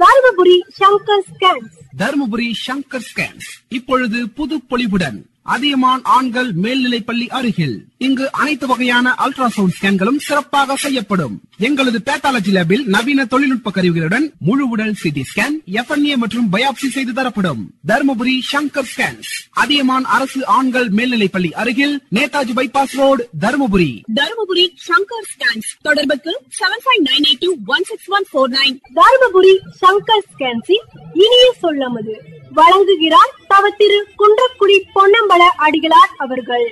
Dharmapuri Shankar scans Dharmapuri Shankar scans இப்பொழுது புது பொலிவுடன் அதியமான் ஆண்கள் மேல்நிலைப்பள்ளி அருகில் இங்கு அனைத்து வகையான அல்ட்ராசவுண்ட் ஸ்கேன்களும் சிறப்பாக செய்யப்படும் எங்களது பேத்தாலஜி லேபில் நவீன தொழில்நுட்ப கருவிகளுடன் முழு உடல் சிடி ஸ்கேன் எஃப்என்ஏ மற்றும் பயாப்சி செய்து தரப்படும் தருமபுரி சங்கர் ஸ்கேன்ஸ் அதியமான் அரசு ஆண்கள் மேல்நிலைப்பள்ளி அருகில் Netaji bypass road Dharmapuri Dharmapuri Shankar scans தொடர்புக்கு seven five nine eight two one six one four nine Dharmapuri Shankar ஸ்கேன்ஸின் இனிய சொல்லமது வழங்குகிறார் தவ திரு குன்றக்குடி பொன்னம்பல அடிகளார் அவர்கள்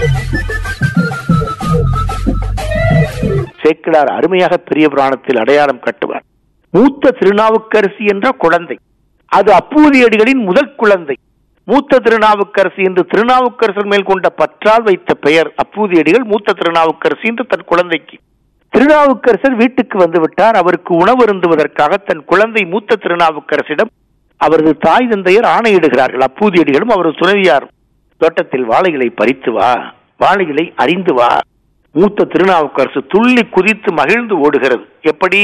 சேக்கிழார் அருமையாக பெரிய புராணத்தில் அடையாளம் கட்டுவார் மூத்த திருநாவுக்கரசி என்ற குழந்தை அது அப்பூதியடிகளின் முதல் குழந்தை மூத்த திருநாவுக்கரசி என்று திருநாவுக்கரசர் மேல் கொண்ட பற்றால் வைத்த பெயர் அப்பூதியடிகள் மூத்த திருநாவுக்கரசி என்று தன் குழந்தைக்கு திருநாவுக்கரசர் வீட்டுக்கு வந்து விட்டார் அவருக்கு உணவு அருந்துவதற்காக தன் குழந்தை மூத்த திருநாவுக்கரசிடம் அவரது தாய் தந்தையர் ஆணையிடுகிறார்கள் அப்பூதியடிகளும் அவரது துணைவியார் தோட்டத்தில் வாழைகளை பறித்து வா வாழைகளை அறிந்து வா மூத்த திருநாவுக்கரசு துள்ளி குதித்து மகிழ்ந்து ஓடுகிறது எப்படி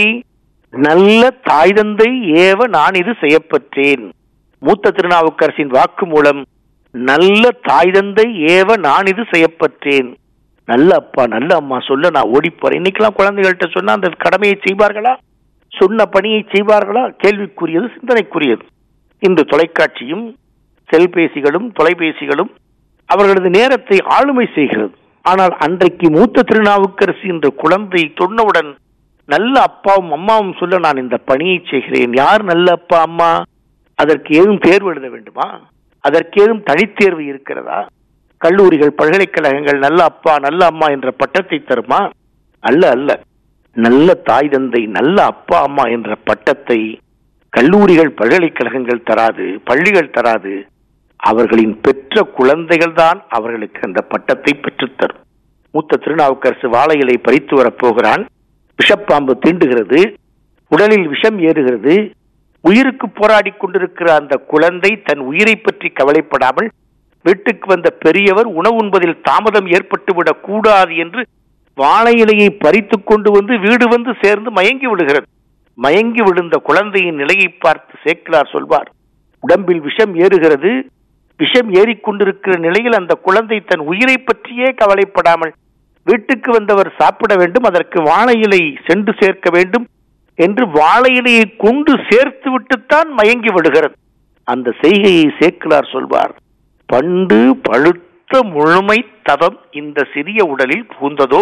நல்ல தாய் தந்தை ஏவ நான் இது செய்யப்பட்டேன் மூத்த திருநாவுக்கரசின் வாக்கு மூலம் நல்ல தாய் தந்தை ஏவ நான் இது செய்யப்பட்டேன் நல்ல அப்பா நல்ல அம்மா சொல்ல நான் ஓடி போறேன் இன்னைக்கெல்லாம் குழந்தைகள்கிட்ட சொன்னா அந்த கடமையை செய்வார்களா சொன்ன பணியை செய்வார்களா கேள்விக்குரியது சிந்தனைக்குரியது இந்த தொலைக்காட்சியும் செல்பேசிகளும் தொலைபேசிகளும் அவர்களது நேரத்தை ஆளுமை செய்கிறது ஆனால் அன்றைக்கு மூத்த திருநாவுக்கரசு என்ற குழந்தை சொன்னவுடன் நல்ல அப்பாவும் அம்மாவும் சொல்ல நான் இந்த பணியை செய்கிறேன் யார் நல்ல அப்பா அம்மா அதற்கு ஏதும் தேர்வு எழுத வேண்டுமா அதற்கு ஏதும் தனித்தேர்வு இருக்கிறதா கல்லூரிகள் பல்கலைக்கழகங்கள் நல்ல அப்பா நல்ல அம்மா என்ற பட்டத்தை தருமா அல்ல அல்ல நல்ல தாய் தந்தை நல்ல அப்பா அம்மா என்ற பட்டத்தை கல்லூரிகள் பல்கலைக்கழகங்கள் தராது பள்ளிகள் தராது அவர்களின் பெற்ற குழந்தைகள் தான் அவர்களுக்கு அந்த பட்டத்தை பெற்றுத்தரும் மூத்த திருநாவுக்கரசு வாழை இலை பறித்து வரப்போகிறான் விஷப்பாம்பு தீண்டுகிறது உடலில் விஷம் ஏறுகிறது உயிருக்கு போராடி கொண்டிருக்கிற அந்த குழந்தை தன் உயிரை பற்றி கவலைப்படாமல் வீட்டுக்கு வந்த பெரியவர் உணவு உண்பதில் தாமதம் ஏற்பட்டுவிடக் கூடாது என்று வாழை இலையை பறித்து கொண்டு வந்து வீடு வந்து சேர்ந்து மயங்கி விடுகிறது மயங்கி விழுந்த குழந்தையின் நிலையை பார்த்து சேக்கிலார் சொல்வார் உடம்பில் விஷம் ஏறுகிறது விஷம் ஏறிக்கொண்டிருக்கிற நிலையில் அந்த குழந்தை தன் உயிரை பற்றியே கவலைப்படாமல் வீட்டுக்கு வந்தவர் சாப்பிட வேண்டும் அதற்கு வாழை இலை சென்று சேர்க்க வேண்டும் என்று வாழை இலையை கொண்டு சேர்த்து விட்டுத்தான் மயங்கி விடுகிறது அந்த செய்கையை சேக்கிலார் சொல்வார் பண்டு பழுத்த முழுமை தவம் இந்த சிறிய உடலில் புகுந்ததோ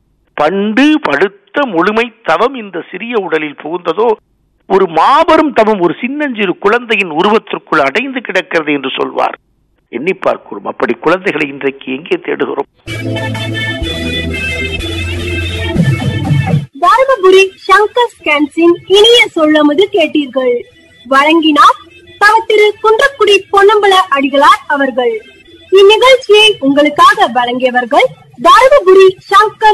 பண்டு பழுத்த முழுமை தவம் இந்த சிறிய உடலில் புகுந்ததோ ஒரு மாபெரும் தவம் ஒரு சின்னஞ்சிறு குழந்தையின் உருவத்திற்குள் அடைந்து கிடக்கிறது என்று சொல்வார் எண்ணி பார்க்கிறோம் அப்படி குழந்தைகளை இன்றைக்கு எங்கே தேடுகிறோம் தருமபுரி சங்கர் ஸ்கேன்ஸின் இனிய சொல்லமது கேட்டீர்கள் வழங்கினார் தவ திரு குன்றக்குடி பொன்னம்பல அடிகளார் அவர்கள் இந்நிகழ்ச்சியை உங்களுக்காக வழங்கியவர்கள் தருமபுரி சங்கர்